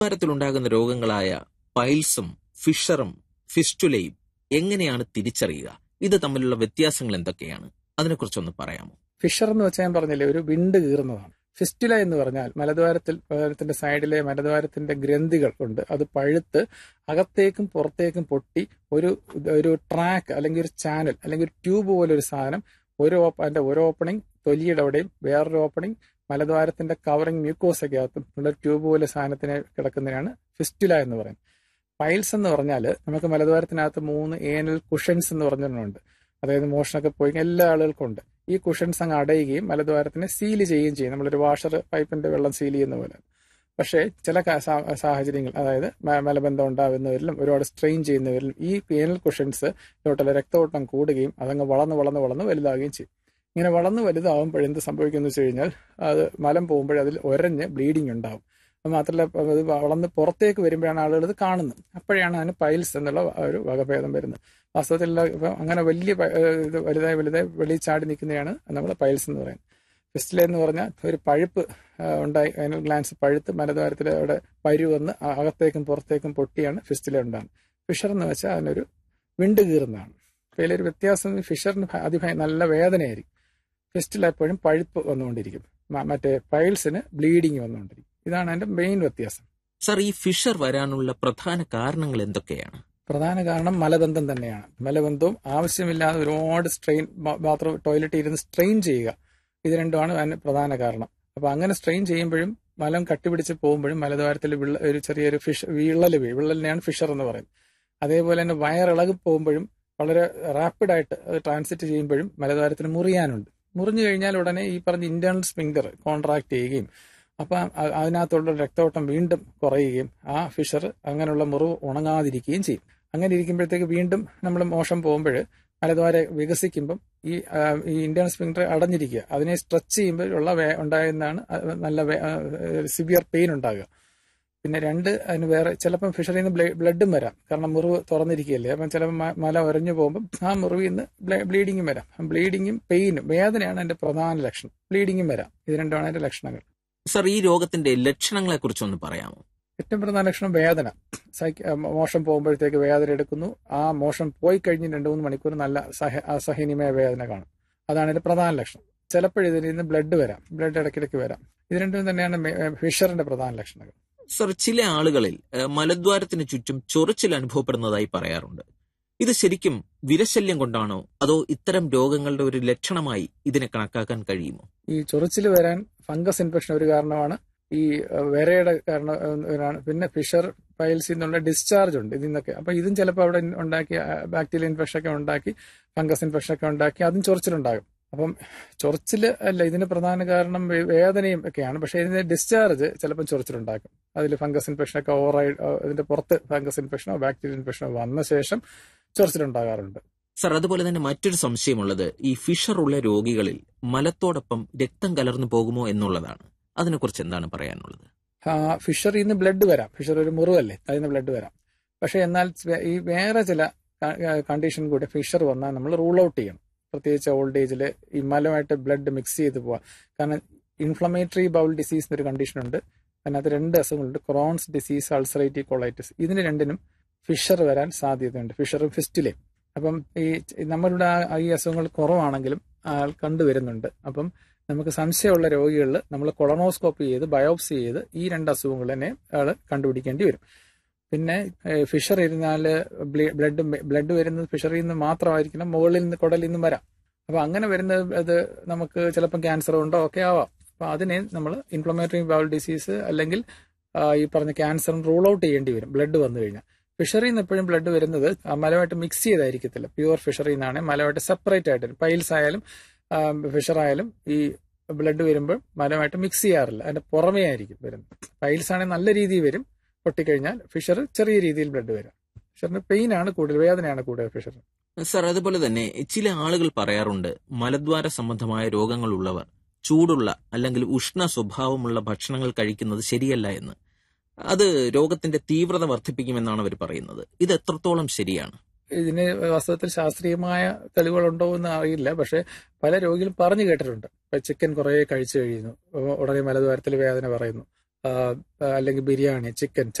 മലദ്വാരത്തിലുണ്ടാകുന്ന രോഗങ്ങളായ പൈൽസും ഫിഷറും ഫിസ്റ്റുലയും എങ്ങനെയാണ് തിരിച്ചറിയുക ഇത് തമ്മിലുള്ള വ്യത്യാസങ്ങൾ എന്തൊക്കെയാണ് അതിനെക്കുറിച്ചൊന്ന് പറയാമോ ഫിഷർ എന്ന് വെച്ചാൽ ഞാൻ പറഞ്ഞില്ലേ ഒരു വിണ്ട് കീറുന്നതാണ് ഫിസ്റ്റുല എന്ന് പറഞ്ഞാൽ മലദ്വാരത്തിൽ മലദ്വാരത്തിന്റെ സൈഡിലെ മലദ്വാരത്തിന്റെ ഗ്രന്ഥികൾ ഉണ്ട് അത് പഴുത്ത് അകത്തേക്കും പുറത്തേക്കും പൊട്ടി ഒരു ഒരു ട്രാക്ക് അല്ലെങ്കിൽ ഒരു ചാനൽ അല്ലെങ്കിൽ ഒരു ട്യൂബ് പോലെ ഒരു സാധനം ഒരു ഓപ്പ അതിന്റെ ഒരു ഓപ്പണിംഗ് തൊലിയുടെ അവിടെയും വേറൊരു ഓപ്പണിംഗ് മലദ്വാരത്തിന്റെ കവറിംഗ് മ്യൂക്കോസയ്ക്കകത്തും ഉള്ള ഒരു ട്യൂബ് പോലെ സാധനത്തിനെ കിടക്കുന്നതിനാണ് ഫിസ്റ്റുല എന്ന് പറയുന്നത് പൈൽസ് എന്ന് പറഞ്ഞാൽ നമുക്ക് മലദ്വാരത്തിനകത്ത് മൂന്ന് ഏനൽ കുഷൻസ് എന്ന് പറഞ്ഞിട്ടുണ്ട് അതായത് മോഷണമൊക്കെ പോയി എല്ലാ ആളുകൾക്കും ഉണ്ട് ഈ കുഷൻസ് അങ്ങ് അടയുകയും മലദ്വാരത്തിനെ സീൽ ചെയ്യുകയും ചെയ്യും നമ്മളൊരു വാഷർ പൈപ്പിന്റെ വെള്ളം സീൽ ചെയ്യുന്ന പോലെ പക്ഷേ ചില സാഹചര്യങ്ങൾ അതായത് മലബന്ധം ഉണ്ടാകുന്നവരിലും ഒരുപാട് സ്ട്രെയിൻ ചെയ്യുന്നവരിലും ഈ പേനൽ കുഷൻസ് ലോട്ടുള്ള രക്തഓട്ടം കൂടുകയും അതങ്ങ് വളർന്ന് വളർന്ന് വളർന്ന് വലുതാവുകയും ചെയ്യും ഇങ്ങനെ വളർന്ന് വലുതാവുമ്പോൾ എന്ത് സംഭവിക്കുന്നു വെച്ച് കഴിഞ്ഞാൽ അത് മലം പോകുമ്പോൾ അതിൽ ഒരഞ്ഞ് ബ്ലീഡിങ് ഉണ്ടാവും അത് മാത്രമല്ല അത് വളർന്ന് പുറത്തേക്ക് വരുമ്പോഴാണ് ആളുകൾ ഇത് കാണുന്നത് അപ്പോഴാണ് അതിന് പൈൽസ് എന്നുള്ള ഒരു വകഭേദം വരുന്നത് വാസ്തവത്തിൽ ഇപ്പം അങ്ങനെ വലിയ ഇത് വലുതായി വലുതായി വെളിയിൽ ചാടി നിൽക്കുന്നതാണ് നമ്മൾ പൈൽസ് എന്ന് പറയുന്നത് ഫിസ്റ്റില എന്ന് പറഞ്ഞാൽ ഒരു പഴുപ്പ് ഉണ്ടായി അതിന് ഗ്ലാൻസ് പഴുത്ത് മലദ്വാരത്തിൽ അവിടെ പരു വന്ന് അകത്തേക്കും പുറത്തേക്കും പൊട്ടിയാണ് ഫിസ്റ്റില ഉണ്ടാകുന്നത് ഫിഷർ എന്ന് വെച്ചാൽ അതിനൊരു വിണ്ട് കീറുന്നതാണ് അപ്പോൾ ഇതിലൊരു വ്യത്യാസം ഫിഷറിന് അതിഭയ നല്ല വേദനയായിരിക്കും ഫിസ്റ്റില എപ്പോഴും പഴുപ്പ് വന്നുകൊണ്ടിരിക്കും മറ്റേ പൈൽസിന് ബ്ലീഡിങ് വന്നുകൊണ്ടിരിക്കും ഇതാണ് അതിന്റെ മെയിൻ വ്യത്യാസം സർ ഈ ഫിഷർ വരാനുള്ള പ്രധാന കാരണങ്ങൾ എന്തൊക്കെയാണ് പ്രധാന കാരണം മലബന്ധം തന്നെയാണ് മലബന്ധവും ആവശ്യമില്ലാതെ ഒരുപാട് സ്ട്രെയിൻ ബാത്റൂം ടോയ്ലറ്റിൽ ഇരുന്ന് സ്ട്രെയിൻ ചെയ്യുക ഇത് രണ്ടുമാണ് അതിന് പ്രധാന കാരണം അപ്പൊ അങ്ങനെ സ്ട്രെയിൻ ചെയ്യുമ്പോഴും മലം കട്ടിപിടിച്ച് പോകുമ്പോഴും മലദ്വാരത്തിൽ വിള്ള ഒരു ചെറിയൊരു ഫിഷ് വിള്ളൽ വീഴും വിള്ളലിനെയാണ് ഫിഷർ എന്ന് പറയുന്നത് അതേപോലെ തന്നെ വയറിളകി പോകുമ്പോഴും വളരെ റാപ്പിഡായിട്ട് അത് ട്രാൻസിറ്റ് ചെയ്യുമ്പോഴും മലദ്വാരത്തിന് മുറിയാനുണ്ട് മുറിഞ്ഞു കഴിഞ്ഞാൽ ഉടനെ ഈ പറഞ്ഞ ഇന്റേണൽ സ്പിങ്ഡർ കോൺട്രാക്ട് ചെയ്യുകയും അപ്പം അതിനകത്തുള്ള രക്തോട്ടം വീണ്ടും കുറയുകയും ആ ഫിഷർ അങ്ങനെയുള്ള മുറിവ് ഉണങ്ങാതിരിക്കുകയും ചെയ്യും അങ്ങനെ ഇരിക്കുമ്പോഴത്തേക്ക് വീണ്ടും നമ്മൾ മോശം പോകുമ്പോൾ മലദ്വാര വികസിക്കുമ്പം ഈ ഈ ഇന്ത്യൻ സ്പിങ്ഡർ അടഞ്ഞിരിക്കുക അതിനെ സ്ട്രെച്ച് ചെയ്യുമ്പോൾ ഉള്ള വേ ഉണ്ടാകുന്നതാണ് നല്ല സിവിയർ പെയിൻ ഉണ്ടാകുക പിന്നെ രണ്ട് അതിന് വേറെ ചിലപ്പം ഫിഷറിൽ നിന്ന് ബ്ലഡും വരാം കാരണം മുറിവ് തുറന്നിരിക്കുകയല്ലേ അപ്പം ചിലപ്പോൾ മല ഉരഞ്ഞു പോകുമ്പോൾ ആ മുറിവിൽ നിന്ന് ബ്ലീഡിങ്ങും വരാം ബ്ലീഡിങ്ങും പെയിനും വേദനയാണ് അതിന്റെ പ്രധാന ലക്ഷണം ബ്ലീഡിങ്ങും വരാം ഇത് രണ്ടുമാണ് അതിന്റെ ലക്ഷണങ്ങൾ സർ ഈ രോഗത്തിന്റെ ലക്ഷണങ്ങളെ കുറിച്ചൊന്ന് പറയാമോ ഏറ്റവും പ്രധാന ലക്ഷണം വേദന മോശം പോകുമ്പോഴത്തേക്ക് വേദന എടുക്കുന്നു ആ മോശം പോയി കഴിഞ്ഞ് രണ്ടു മൂന്ന് മണിക്കൂർ നല്ല സഹ അസഹനീയമായ വേദന കാണും അതാണ് ഇതിന്റെ പ്രധാന ലക്ഷണം ചിലപ്പോൾ ഇതിൽ നിന്ന് ബ്ലഡ് വരാം ബ്ലഡ് ഇടയ്ക്കിടയ്ക്ക് വരാം ഇത് രണ്ടും തന്നെയാണ് ഫിഷറിന്റെ പ്രധാന ലക്ഷണങ്ങൾ സർ ചില ആളുകളിൽ മലദ്വാരത്തിന് ചുറ്റും ചൊറിച്ചിൽ അനുഭവപ്പെടുന്നതായി പറയാറുണ്ട് ഇത് ശരിക്കും വിരശല്യം കൊണ്ടാണോ അതോ ഇത്തരം രോഗങ്ങളുടെ ഒരു ലക്ഷണമായി ഇതിനെ കണക്കാക്കാൻ കഴിയുമോ ഈ ചൊറിച്ചിൽ വരാൻ ഫംഗസ് ഇൻഫെക്ഷൻ ഒരു കാരണമാണ് ഈ വിരയുടെ കാരണം പിന്നെ ഫിഷർ പൈൽസിൽ നിന്നുള്ള ഡിസ്ചാർജ് ഉണ്ട് ഇതിൽ നിന്നൊക്കെ അപ്പൊ ഇതും ചിലപ്പോൾ അവിടെ ഉണ്ടാക്കി ബാക്ടീരിയൽ ഇൻഫെക്ഷൻ ഒക്കെ ഉണ്ടാക്കി ഫംഗസ് ഇൻഫെക്ഷൻ ഒക്കെ ഉണ്ടാക്കി അതും ചൊറിച്ചിലുണ്ടാകും അപ്പം ചൊറിച്ചിൽ അല്ല ഇതിന് പ്രധാന കാരണം വേദനയും ഒക്കെയാണ് പക്ഷെ ഇതിന്റെ ഡിസ്ചാർജ് ചിലപ്പം ചൊറിച്ചിലുണ്ടാക്കും അതിൽ ഫംഗസ് ഇൻഫെക്ഷൻ ഒക്കെ ഓവറായി ഇതിന്റെ പുറത്ത് ഫംഗസ് ഇൻഫെക്ഷനോ ബാക്ടീരിയൽ ഇൻഫെക്ഷനോ വന്ന ശേഷം ചൊറിച്ചിലുണ്ടാകാറുണ്ട് സർ അതുപോലെ തന്നെ മറ്റൊരു സംശയമുള്ളത് ഈ ഫിഷർ ഉള്ള രോഗികളിൽ മലത്തോടൊപ്പം രക്തം കലർന്നു പോകുമോ എന്നുള്ളതാണ് അതിനെക്കുറിച്ച് എന്താണ് പറയാനുള്ളത് ഫിഷറിൽ നിന്ന് ബ്ലഡ് വരാം ഫിഷർ ഒരു മുറിവല്ലേ അതിൽ നിന്ന് ബ്ലഡ് വരാം പക്ഷെ എന്നാൽ ഈ വേറെ ചില കണ്ടീഷൻ കൂടെ ഫിഷർ വന്നാൽ നമ്മൾ റൂൾ ഔട്ട് ചെയ്യണം പ്രത്യേകിച്ച് ഓൾഡ് ഏജിൽ ഈ മലമായിട്ട് ബ്ലഡ് മിക്സ് ചെയ്ത് പോവാം കാരണം ഇൻഫ്ലമേറ്ററി ബൗൾ ഡിസീസ് എന്നൊരു കണ്ടീഷൻ ഉണ്ട് അതിനകത്ത് രണ്ട് അസുഖങ്ങളുണ്ട് ക്രോൺസ് ഡിസീസ് അൾസറേറ്റീവ് കൊളൈറ്റിസ് ഇതിന് രണ്ടിനും ഫിഷർ വരാൻ സാധ്യതയുണ്ട് ഫിഷറും ഫിസ്റ്റിലെയും അപ്പം ഈ നമ്മളുടെ ഈ അസുഖങ്ങൾ കുറവാണെങ്കിലും ആൾ കണ്ടുവരുന്നുണ്ട് അപ്പം നമുക്ക് സംശയമുള്ള രോഗികളിൽ നമ്മൾ കൊളനോസ്കോപ്പി ചെയ്ത് ബയോപ്സി ചെയ്ത് ഈ രണ്ട് അസുഖങ്ങൾ തന്നെ ആൾ കണ്ടുപിടിക്കേണ്ടി വരും പിന്നെ ഫിഷർ ഇരുന്നാൽ ബ്ലഡ് ബ്ലഡ് വരുന്നത് ഫിഷറിൽ നിന്ന് മാത്രമായിരിക്കണം മുകളിൽ നിന്ന് കുടലിൽ നിന്നും വരാം അപ്പൊ അങ്ങനെ വരുന്നത് അത് നമുക്ക് ചിലപ്പോൾ ക്യാൻസർ ഉണ്ടോ ഒക്കെ ആവാം അപ്പൊ അതിനെ നമ്മൾ ഇൻഫ്ലമേറ്ററി ബൗൾ ഡിസീസ് അല്ലെങ്കിൽ ഈ പറഞ്ഞ ക്യാൻസർ റൂൾ ഔട്ട് ചെയ്യേണ്ടി വരും ബ്ലഡ് വന്നു കഴിഞ്ഞാൽ ഫിഷറിൽ നിന്ന് എപ്പോഴും ബ്ലഡ് വരുന്നത് മലമായിട്ട് മിക്സ് ചെയ്തായിരിക്കത്തില്ല പ്യുവർ ഫിഷറിൽ നിന്നാണ് മലമായിട്ട് സെപ്പറേറ്റ് ആയിട്ട് പൈൽസ് ആയാലും ഫിഷർ ആയാലും ഈ ബ്ലഡ് വരുമ്പോൾ മലമായിട്ട് മിക്സ് ചെയ്യാറില്ല അതിന്റെ പുറമേ ആയിരിക്കും വരുന്നത് പൈൽസ് ആണെങ്കിൽ നല്ല രീതിയിൽ വരും പൊട്ടിക്കഴിഞ്ഞാൽ ഫിഷർ ചെറിയ രീതിയിൽ ബ്ലഡ് വരാം ഫിഷറിന് പെയിൻ ആണ് കൂടുതൽ വേദനയാണ് കൂടുതൽ ഫിഷർ സർ അതുപോലെ തന്നെ ചില ആളുകൾ പറയാറുണ്ട് മലദ്വാര സംബന്ധമായ രോഗങ്ങളുള്ളവർ ചൂടുള്ള അല്ലെങ്കിൽ ഉഷ്ണ സ്വഭാവമുള്ള ഭക്ഷണങ്ങൾ കഴിക്കുന്നത് ശരിയല്ല എന്ന് അത് രോഗത്തിന്റെ തീവ്രത വർദ്ധിപ്പിക്കുമെന്നാണ് അവർ പറയുന്നത് ഇത് എത്രത്തോളം ശരിയാണ് ഇതിന് വാസ്തവത്തിൽ ശാസ്ത്രീയമായ തെളിവുകളുണ്ടോ എന്ന് അറിയില്ല പക്ഷെ പല രോഗികളും പറഞ്ഞു കേട്ടിട്ടുണ്ട് ഇപ്പൊ ചിക്കൻ കുറെ കഴിച്ചു കഴിയുന്നു ഉടനെ മലദ്വാരത്തിൽ വേദന പറയുന്നു അല്ലെങ്കിൽ ബിരിയാണി ചിക്കൻ